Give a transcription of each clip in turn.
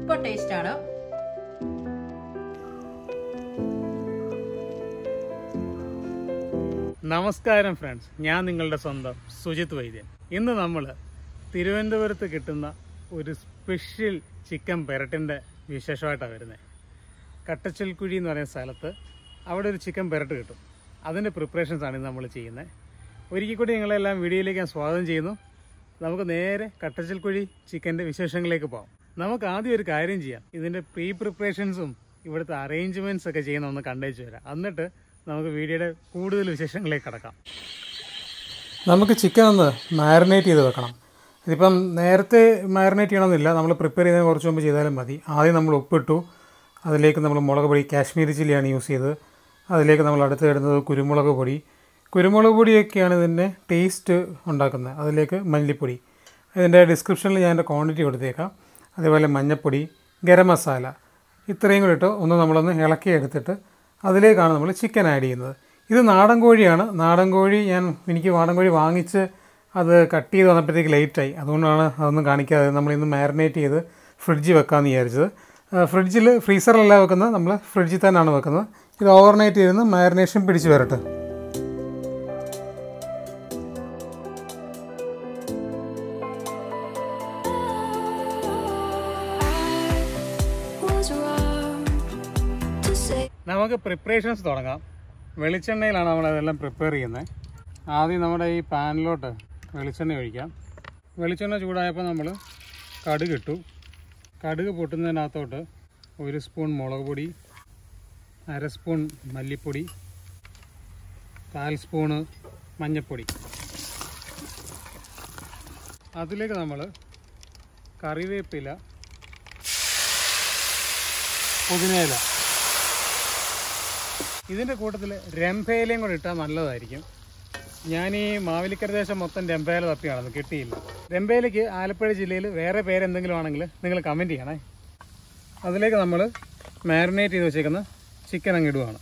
Super taste ആണ് നമസ്കാരം friends ഞാൻ നിങ്ങളുടെ സ്വന്തം സുജിത് വൈദ്യൻ ഇന്ന് നമ്മൾ തിരുവനന്തപുരത്ത് കിട്ടുന്ന ഒരു സ്പെഷ്യൽ ചിക്കൻ പെരട്ടിൻ്റെ വിശേഷമായിട്ടാണ് വരുന്നത് കട്ടച്ചൽക്കുഴി എന്ന് പറയുന്ന സ്ഥലത്ത് അവിടെ ഒരു ചിക്കൻ പെരട്ട് കിട്ടും അതിൻ്റെ പ്രിപ്പറേഷൻസ് ആണ് ഇന്ന് നമ്മൾ ചെയ്യുന്നത് ഒരിക്കൽ കൂടി നിങ്ങളെല്ലാം വീഡിയോയിലേക്ക് ഞാൻ സ്വാഗതം ചെയ്യുന്നു നമുക്ക് നേരെ കട്ടച്ചൽക്കുഴി ചിക്കൻ്റെ വിശേഷങ്ങളിലേക്ക് പോകാം നമുക്ക് ആദ്യം ഒരു കാര്യം ചെയ്യാം ഇതിൻ്റെ പ്രീ പ്രിപ്പറേഷൻസും ഇവിടുത്തെ അറേഞ്ച്മെൻറ്റ്സ് ഒക്കെ ചെയ്യുന്ന ഒന്ന് കണ്ടേച്ച് വരാം എന്നിട്ട് നമുക്ക് വീഡിയോയുടെ കൂടുതൽ വിശേഷങ്ങളിലേക്ക് കടക്കാം നമുക്ക് ചിക്കൻ ഒന്ന് മാരിനേറ്റ് ചെയ്ത് വെക്കണം ഇതിപ്പം നേരത്തെ മാരിനേറ്റ് ചെയ്യണമെന്നില്ല നമ്മൾ പ്രിപ്പയർ ചെയ്യുന്നതിന് കുറച്ച് മുമ്പ് ചെയ്താലും മതി ആദ്യം നമ്മൾ ഉപ്പിട്ടു അതിലേക്ക് നമ്മൾ മുളക് പൊടി കാശ്മീരി ചില്ലിയാണ് യൂസ് ചെയ്തത് അതിലേക്ക് നമ്മൾ അടുത്ത് ഇടുന്നത് കുരുമുളക് പൊടി കുരുമുളക് പൊടിയൊക്കെയാണ് ഇതിൻ്റെ ടേസ്റ്റ് ഉണ്ടാക്കുന്നത് അതിലേക്ക് മല്ലിപ്പൊടി ഇതിൻ്റെ ഡിസ്ക്രിപ്ഷനിൽ ഞാൻ എൻ്റെ ക്വാണ്ടിറ്റി കൊടുത്തേക്കാം അതേപോലെ മഞ്ഞൾപ്പൊടി ഗരം മസാല ഇത്രയും കൂടി ഇട്ട് ഒന്ന് നമ്മളൊന്ന് ഇളക്കി എടുത്തിട്ട് അതിലേക്കാണ് നമ്മൾ ചിക്കൻ ആഡ് ചെയ്യുന്നത് ഇത് നാടൻ കോഴിയാണ് നാടൻ കോഴി ഞാൻ എനിക്ക് നാടൻ കോഴി വാങ്ങിച്ച് അത് കട്ട് ചെയ്ത് വന്നപ്പോഴത്തേക്ക് ലേറ്റായി അതുകൊണ്ടാണ് അതൊന്നും കാണിക്കാതെ നമ്മൾ ഇന്ന് മാരിനേറ്റ് ചെയ്ത് ഫ്രിഡ്ജിൽ വെക്കാമെന്ന് വിചാരിച്ചത് ഫ്രിഡ്ജിൽ ഫ്രീസറിലല്ല വെക്കുന്നത് നമ്മൾ ഫ്രിഡ്ജിൽ തന്നെയാണ് വെക്കുന്നത് ഇത് ഓവർനൈറ്റ് ചെയ്ത് മാരിനേഷൻ പിടിച്ച് വരട്ടെ was wrong to say നമുക്ക് പ്രിപ്പറേഷൻസ് തുടങ്ങാം വെളിച്ചെണ്ണയിലാണ് നമ്മൾ അതെല്ലാം പ്രിപ്പയർ ചെയ്യുന്നത് ആദ്യം നമ്മുടെ ഈ പാനിലോട്ട് വെളിച്ചെണ്ണ ഒഴിക്കാം വെളിച്ചെണ്ണ ചൂടായപ്പോൾ നമ്മൾ കടുക് ഇട്ടു കടുക് പൊട്ടുന്നതിനകത്തോട്ട് ഒരു സ്പൂൺ മുളക് പൊടി അര സ്പൂൺ മല്ലിപ്പൊടി കാൽ സ്പൂണ് മഞ്ഞൾപ്പൊടി അതിലേക്ക് നമ്മൾ കറിവേപ്പില പുതിനയില ഇതിൻ്റെ കൂട്ടത്തിൽ രംഭയിലയും കൂടെ ഇട്ടാൽ നല്ലതായിരിക്കും ഞാൻ ഈ മാവേലിക്കര ദേശം മൊത്തം രംഭയില തപ്പിയാണെന്ന് കിട്ടിയില്ല രംഭയിലേക്ക് ആലപ്പുഴ ജില്ലയിൽ വേറെ പേരെന്തെങ്കിലും ആണെങ്കിൽ നിങ്ങൾ കമൻറ്റ് ചെയ്യണേ അതിലേക്ക് നമ്മൾ മാരിനേറ്റ് ചെയ്ത് വെച്ചേക്കുന്ന ചിക്കൻ അങ്ങ് ഇടുവാണ്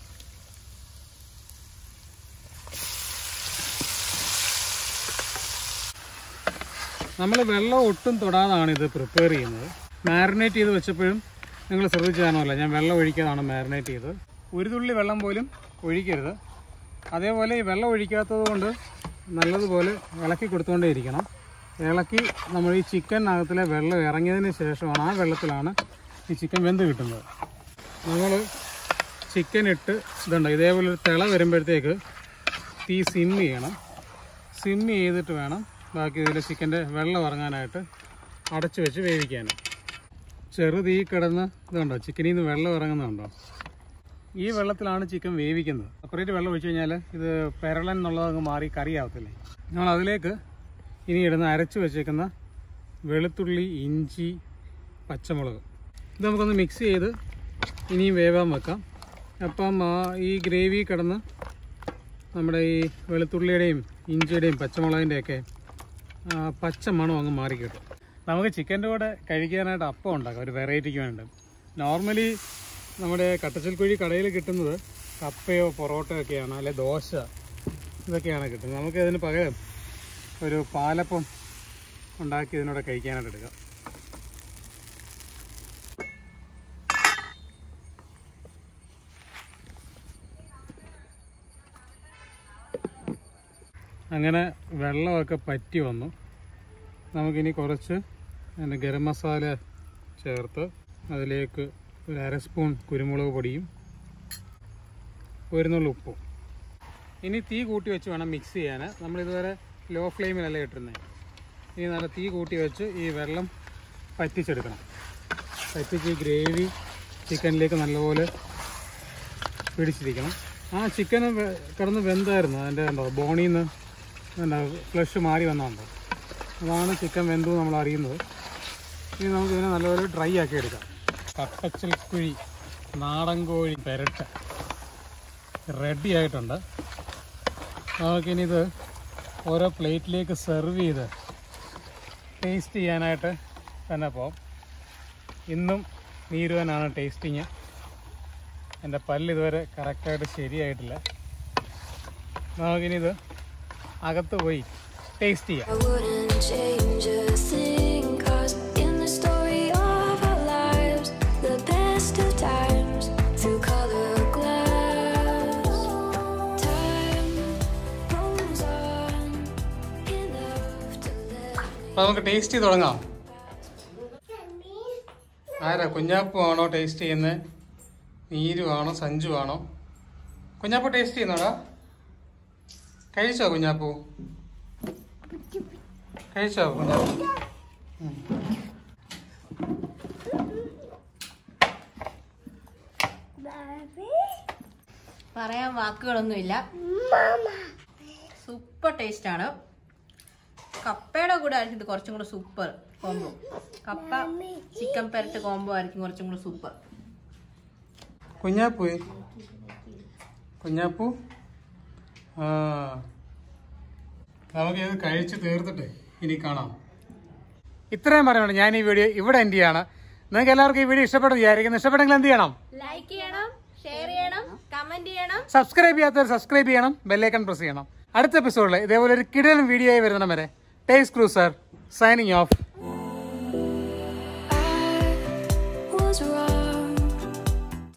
നമ്മൾ വെള്ളം ഒട്ടും തൊടാതാണ് ഇത് പ്രിപ്പയർ ചെയ്യുന്നത് മാരിനേറ്റ് ചെയ്ത് വെച്ചപ്പോഴും നിങ്ങൾ ശ്രദ്ധിച്ചു കാണുമല്ലോ ഞാൻ വെള്ളം ഒഴിക്കാതാണ് മാരിനേറ്റ് ചെയ്തത് ഒരു തുള്ളി വെള്ളം പോലും ഒഴിക്കരുത് അതേപോലെ ഈ വെള്ളം ഒഴിക്കാത്തത് കൊണ്ട് നല്ലതുപോലെ ഇളക്കി കൊടുത്തുകൊണ്ടേ ഇരിക്കണം ഇളക്കി നമ്മൾ ഈ ചിക്കനകത്തിലെ വെള്ളം ഇറങ്ങിയതിന് ശേഷമാണ് ആ വെള്ളത്തിലാണ് ഈ ചിക്കൻ വെന്ത് കിട്ടുന്നത് നമ്മൾ ചിക്കൻ ഇട്ട് ഇതുണ്ട് ഇതേപോലെ ഒരു തിള വരുമ്പോഴത്തേക്ക് തീ സിം ചെയ്യണം സിം ചെയ്തിട്ട് വേണം ബാക്കി ഇതിൽ ചിക്കൻ്റെ വെള്ളം ഇറങ്ങാനായിട്ട് അടച്ചു വെച്ച് വേവിക്കാൻ ചെറു തീ കിടന്ന് ഇതുണ്ടോ ചിക്കനിൽ നിന്ന് വെള്ളം ഇറങ്ങുന്നുണ്ടോ ഈ വെള്ളത്തിലാണ് ചിക്കൻ വേവിക്കുന്നത് സെപ്പറേറ്റ് വെള്ളം ഒഴിച്ച് കഴിഞ്ഞാൽ ഇത് പെരളൻ എന്നുള്ളത് അങ്ങ് മാറി കറിയാവത്തില്ലേ നമ്മൾ അതിലേക്ക് ഇനി ഇടുന്ന അരച്ച് വെച്ചേക്കുന്ന വെളുത്തുള്ളി ഇഞ്ചി പച്ചമുളക് ഇത് നമുക്കൊന്ന് മിക്സ് ചെയ്ത് ഇനിയും വേവാൻ വെക്കാം അപ്പം ആ ഈ ഗ്രേവി കിടന്ന് നമ്മുടെ ഈ വെളുത്തുള്ളിയുടെയും ഇഞ്ചിയുടെയും പച്ചമുളകിൻ്റെയൊക്കെ പച്ച മണം അങ്ങ് മാറി കിട്ടും നമുക്ക് ചിക്കൻ്റെ കൂടെ കഴിക്കാനായിട്ട് അപ്പം ഉണ്ടാക്കാം ഒരു വെറൈറ്റിക്ക് വേണ്ടി നോർമലി നമ്മുടെ കട്ടച്ചൽക്കുഴി കടയിൽ കിട്ടുന്നത് കപ്പയോ പൊറോട്ടയോ ഒക്കെയാണ് അല്ലെ ദോശ ഇതൊക്കെയാണ് കിട്ടുന്നത് നമുക്ക് ഇതിന് പകരം ഒരു പാലപ്പം ഉണ്ടാക്കി ഇതിനോട് കഴിക്കാനായിട്ട് എടുക്കാം അങ്ങനെ വെള്ളമൊക്കെ പറ്റി വന്നു നമുക്കിനി കുറച്ച് അതിൻ്റെ ഗരം മസാല ചേർത്ത് അതിലേക്ക് ഒരു അര സ്പൂൺ കുരുമുളക് പൊടിയും ഒരു നുള്ളു ഉപ്പും ഇനി തീ കൂട്ടി വെച്ച് വേണം മിക്സ് ചെയ്യാൻ നമ്മളിതുവരെ ലോ ഫ്ലെയിമിലല്ല ഇട്ടിരുന്നത് ഇനി നല്ല തീ കൂട്ടി വെച്ച് ഈ വെള്ളം പറ്റിച്ചെടുക്കണം പറ്റിച്ച് ഈ ഗ്രേവി ചിക്കനിലേക്ക് നല്ലപോലെ പിടിച്ചിരിക്കണം ആ ചിക്കൻ കിടന്ന് വെന്തായിരുന്നു അതിൻ്റെ ഉണ്ടോ ബോണിൽ നിന്ന് എന്താ ഫ്ലഷ് മാറി വന്നുണ്ടോ അതാണ് ചിക്കൻ വെന്തു നമ്മൾ അറിയുന്നത് ഇനി നമുക്ക് ഇതിനെ നല്ലപോലെ ഡ്രൈ ആക്കി എടുക്കാം കട്ടച്ചൽ കുഴി നാടൻ കോഴി പെരട്ട റെഡി ആയിട്ടുണ്ട് നമുക്കിനി ഇത് ഓരോ പ്ലേറ്റിലേക്ക് സെർവ് ചെയ്ത് ടേസ്റ്റ് ചെയ്യാനായിട്ട് തന്നെ പോകാം ഇന്നും നീരുവനാണ് ടേസ്റ്റിങ് എൻ്റെ പല്ല് ഇതുവരെ കറക്റ്റായിട്ട് ശരിയായിട്ടില്ല നമുക്കിനി ഇത് അകത്ത് പോയി ടേസ്റ്റ് ചെയ്യാം I wouldn't change a thing, cause in the story of our lives, അപ്പോൾ നമുക്ക് ടേസ്റ്റ് ചെയ്ത് തുടങ്ങാം ആരാ കുഞ്ഞാപ്പു ആണോ ടേസ്റ്റ് ചെയ്യുന്നത് നീരു ആണോ സഞ്ജു ആണോ കുഞ്ഞാപ്പു ടേസ്റ്റ് ചെയ്യുന്നോടാ കഴിച്ചോ കുഞ്ഞാപ്പു കഴിച്ചോ കുഞ്ഞാപ്പു ഉം. പറയാൻ വാക്കുകളൊന്നുമില്ല സൂപ്പർ ടേസ്റ്റ് ആണ് കപ്പയുടെ കൂടെ ആയിരിക്കും ഇത് കുറച്ചും കൂടെ സൂപ്പർ കോംബോ കപ്പ ചിക്കൻ പെരട്ട് കോംബോ ആയിരിക്കും കുറച്ചും കൂടെ സൂപ്പർ കുഞ്ഞാപ്പു കുഞ്ഞാപ്പു ആ നമുക്ക് ഇത് കഴിച്ച് തീർത്തിട്ട് ഇനി കാണാം ഇത്രയും പറയണം ഞാൻ ഈ വീഡിയോ ഇവിടെ എൻഡ് ചെയ്യാണ് നിങ്ങൾക്ക് എല്ലാവർക്കും ഈ വീഡിയോ ഇഷ്ടപ്പെട്ടു വിചാരിക്കുന്നു ഇഷ്ടപ്പെട്ടെങ്കിൽ എന്ത് ചെയ്യണം ലൈക്ക് ചെയ്യണം ഷെയർ ചെയ്യണം കമന്റ് ചെയ്യണം സബ്സ്ക്രൈബ് ചെയ്യാത്തവർ സബ്സ്ക്ൈബ് ചെയ്യണം ബെല്ലൈക്കൺ പ്രസ് ചെയ്യണം അടുത്ത എപ്പിസോഡിൽ ഇതേപോലെ ഒരു കിടലും വീഡിയോ ആയി വരുന്ന വരെ taste cruiser signing off I was wrong